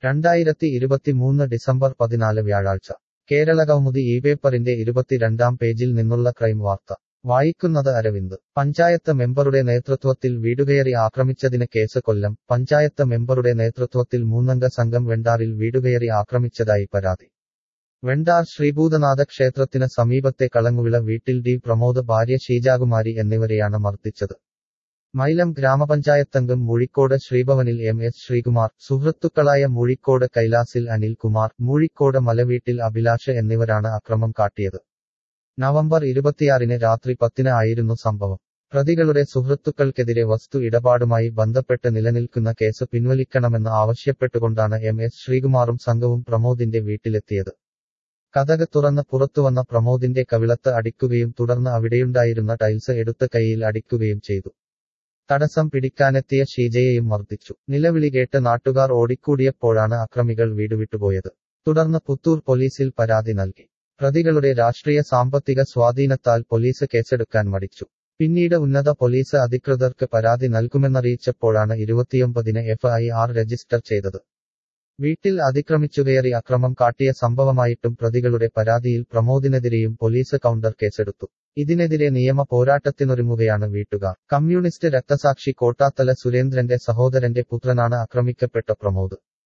രണ്ടായിരത്തി ഇരുപത്തിമൂന്ന് ഡിസംബർ പതിനാല് വ്യാഴാഴ്ച കേരളകൗമുദി ഈ പേപ്പറിന്റെ ഇരുപത്തിരണ്ടാം പേജിൽ നിന്നുള്ള ക്രൈം വാർത്ത വായിക്കുന്നത് അരവിന്ദ് പഞ്ചായത്ത് മെമ്പറുടെ നേതൃത്വത്തിൽ വീടുകയറി ആക്രമിച്ചതിന് കേസ് കൊല്ലം പഞ്ചായത്ത് മെമ്പറുടെ നേതൃത്വത്തിൽ മൂന്നംഗ സംഘം വെണ്ടാറിൽ വീടുകയറി ആക്രമിച്ചതായി പരാതി വെണ്ടാർ ശ്രീഭൂതനാഥ ക്ഷേത്രത്തിന് സമീപത്തെ കളങ്ങുവിള വീട്ടിൽ ഡി പ്രമോദ് ഭാര്യ ഷീജാകുമാരി എന്നിവരെയാണ് മർദ്ദിച്ചത് മൈലം ഗ്രാമപഞ്ചായത്തംഗം മൂഴിക്കോട് ശ്രീഭവനിൽ എം എസ് ശ്രീകുമാർ സുഹൃത്തുക്കളായ മൂഴിക്കോട് കൈലാസിൽ അനിൽകുമാർ മൂഴിക്കോട് മലവീട്ടിൽ അഭിലാഷ് എന്നിവരാണ് അക്രമം കാട്ടിയത് നവംബർ ഇരുപത്തിയാറിന് രാത്രി പത്തിന് ആയിരുന്നു സംഭവം പ്രതികളുടെ സുഹൃത്തുക്കൾക്കെതിരെ വസ്തു ഇടപാടുമായി ബന്ധപ്പെട്ട് നിലനിൽക്കുന്ന കേസ് പിൻവലിക്കണമെന്ന് ആവശ്യപ്പെട്ടുകൊണ്ടാണ് എം എസ് ശ്രീകുമാറും സംഘവും പ്രമോദിന്റെ വീട്ടിലെത്തിയത് കഥക് തുറന്ന് പുറത്തുവന്ന പ്രമോദിന്റെ കവിളത്ത് അടിക്കുകയും തുടർന്ന് അവിടെയുണ്ടായിരുന്ന ടൈൽസ് എടുത്ത് കൈയിൽ അടിക്കുകയും ചെയ്തു തടസ്സം പിടിക്കാനെത്തിയ ഷീജയെയും മർദ്ദിച്ചു നിലവിളി കേട്ട് നാട്ടുകാർ ഓടിക്കൂടിയപ്പോഴാണ് അക്രമികൾ വീടുവിട്ടുപോയത് തുടർന്ന് പുത്തൂർ പോലീസിൽ പരാതി നൽകി പ്രതികളുടെ രാഷ്ട്രീയ സാമ്പത്തിക സ്വാധീനത്താൽ പോലീസ് കേസെടുക്കാൻ മടിച്ചു പിന്നീട് ഉന്നത പോലീസ് അധികൃതർക്ക് പരാതി നൽകുമെന്നറിയിച്ചപ്പോഴാണ് ഇരുപത്തിയൊമ്പതിന് എഫ്ഐആർ രജിസ്റ്റർ ചെയ്തത് വീട്ടിൽ അതിക്രമിച്ചുകയറി അക്രമം കാട്ടിയ സംഭവമായിട്ടും പ്രതികളുടെ പരാതിയിൽ പ്രമോദിനെതിരെയും പോലീസ് കൗണ്ടർ കേസെടുത്തു ഇതിനെതിരെ നിയമ പോരാട്ടത്തിനൊരുങ്ങുകയാണ് വീട്ടുകാർ കമ്മ്യൂണിസ്റ്റ് രക്തസാക്ഷി കോട്ടാത്തല സുരേന്ദ്രന്റെ സഹോദരന്റെ പുത്രനാണ് ആക്രമിക്കപ്പെട്ട പ്രമോദ്